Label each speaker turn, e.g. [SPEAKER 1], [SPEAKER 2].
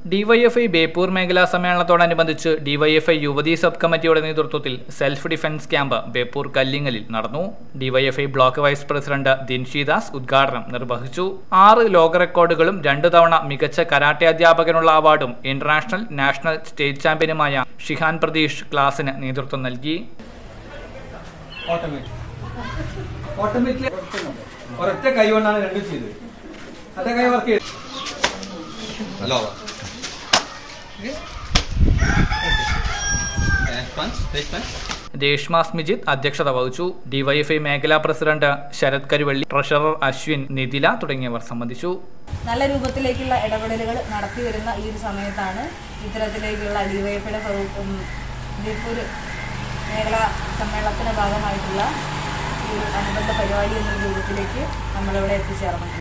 [SPEAKER 1] DYFI Beypore മേഖലാ സമ്മേളനത്തോടനുബന്ധിച്ച് DYFI യുവതീ sub കമ്മിറ്റിയുടെ നേതൃത്വത്തിൽ സെൽഫ് ഡിഫൻസ് ക്യാമ്പ് ബേപ്പൂർ കല്ലിങ്ങലിൽ നടന്നു DYFI block vice president Dinshidas ഉദ്ഘാടനം നിർവഹിച്ചു ആറ് ലോക റെക്കോർഡുകളും രണ്ടു തവണ മികച്ച കരാട്ടെ അധ്യാപകനുള്ള അവാർഡും ഇന്റർനാഷണൽ നാഷണൽ സ്റ്റേറ്റ് ചാമ്പ്യനുമായ ഷിഹാൻ പ്രതീഷ് ക്ലാസിന് നേതൃത്വം നൽകി
[SPEAKER 2] ഓട്ടോമാറ്റിക് ഓട്ടോമാറ്റിക് ഒരൊറ്റ കൈ കൊണ്ടാണ് രണ്ടും ചെയ്തത് അതേ കൈ വർക്ക് ചെയ്ത്
[SPEAKER 3] Hello. Punch, take punch.
[SPEAKER 1] Reshma സ്മിജിത്ത് അധ്യക്ഷത വഹിച്ചു ഡിവൈഎഫ്ഐ മേഖലാ പ്രസിഡന്റ് ശരത് കരുവള്ളി ട്രഷറർ അശ്വിൻ നിതില തുടങ്ങിയവർ സംബന്ധിച്ചു
[SPEAKER 4] നല്ല രൂപത്തിലേക്കുള്ള ഇടപെടലുകൾ നടത്തി വരുന്ന ഈ ഒരു സമയത്താണ് ഇത്തരത്തിലേക്കുള്ള ഡിവൈഎഫിയുടെ ബേപ്പൂർ മേഖലാ സമ്മേളനത്തിന്റെ ഭാഗമായിട്ടുള്ള ഈ ഒരു അനുബന്ധ പരിപാടി എന്ന രൂപത്തിലേക്ക് നമ്മളിവിടെ എത്തിച്ചേർന്നത്